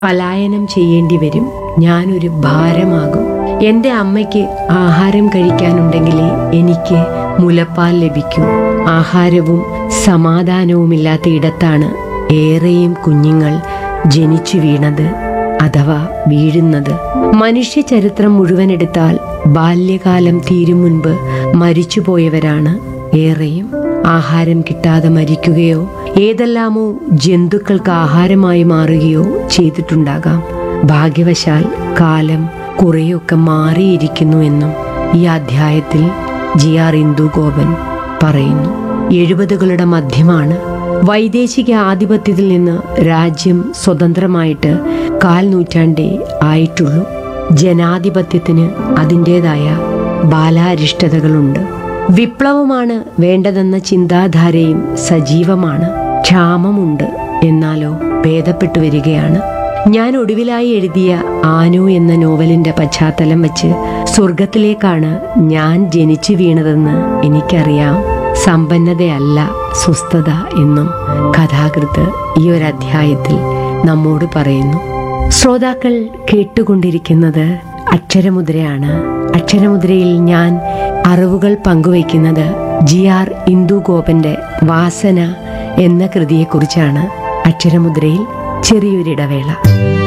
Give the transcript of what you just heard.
പലായനം ചെയ്യേണ്ടി വരും ഞാനൊരു ഭാരമാകും എൻ്റെ അമ്മയ്ക്ക് ആഹാരം കഴിക്കാനുണ്ടെങ്കിലേ എനിക്ക് മുലപ്പാൽ ലഭിക്കൂ ആഹാരവും സമാധാനവുമില്ലാത്ത ഇടത്താണ് ഏറെയും കുഞ്ഞുങ്ങൾ ജനിച്ചു വീണത് അഥവാ വീഴുന്നത് മനുഷ്യ ചരിത്രം മുഴുവൻ എടുത്താൽ ബാല്യകാലം തീരും മുൻപ് മരിച്ചുപോയവരാണ് ഏറെയും ആഹാരം കിട്ടാതെ മരിക്കുകയോ ഏതെല്ലാമോ ജന്തുക്കൾക്ക് ആഹാരമായി മാറുകയോ ചെയ്തിട്ടുണ്ടാകാം ഭാഗ്യവശാൽ കാലം കുറെയൊക്കെ മാറിയിരിക്കുന്നു എന്നും ഈ അധ്യായത്തിൽ ജി ആർ ഇന്ദു ഗോപൻ പറയുന്നു എഴുപതുകളുടെ മധ്യമാണ് വൈദേശിക ആധിപത്യത്തിൽ നിന്ന് രാജ്യം സ്വതന്ത്രമായിട്ട് കാൽ നൂറ്റാണ്ടേ ആയിട്ടുള്ളൂ ജനാധിപത്യത്തിന് അതിൻ്റെതായ ബാലാരിഷ്ടതകളുണ്ട് വിപ്ലവമാണ് വേണ്ടതെന്ന ചിന്താധാരയും സജീവമാണ് ക്ഷാമമുണ്ട് എന്നാലോ ഭേദപ്പെട്ടു വരികയാണ് ഞാൻ ഒടുവിലായി എഴുതിയ ആനു എന്ന നോവലിന്റെ പശ്ചാത്തലം വെച്ച് സ്വർഗത്തിലേക്കാണ് ഞാൻ ജനിച്ചു വീണതെന്ന് എനിക്കറിയാം സമ്പന്നതയല്ല സ്വസ്ഥത എന്നും കഥാകൃത്ത് ഈ ഒരു അധ്യായത്തിൽ നമ്മോട് പറയുന്നു ശ്രോതാക്കൾ കേട്ടുകൊണ്ടിരിക്കുന്നത് അക്ഷരമുദ്രയാണ് അക്ഷരമുദ്രയിൽ ഞാൻ അറിവുകൾ പങ്കുവയ്ക്കുന്നത് ജി ആർ ഇന്ദു ഗോപന്റെ വാസന എന്ന കൃതിയെക്കുറിച്ചാണ് അക്ഷരമുദ്രയിൽ ചെറിയൊരിടവേള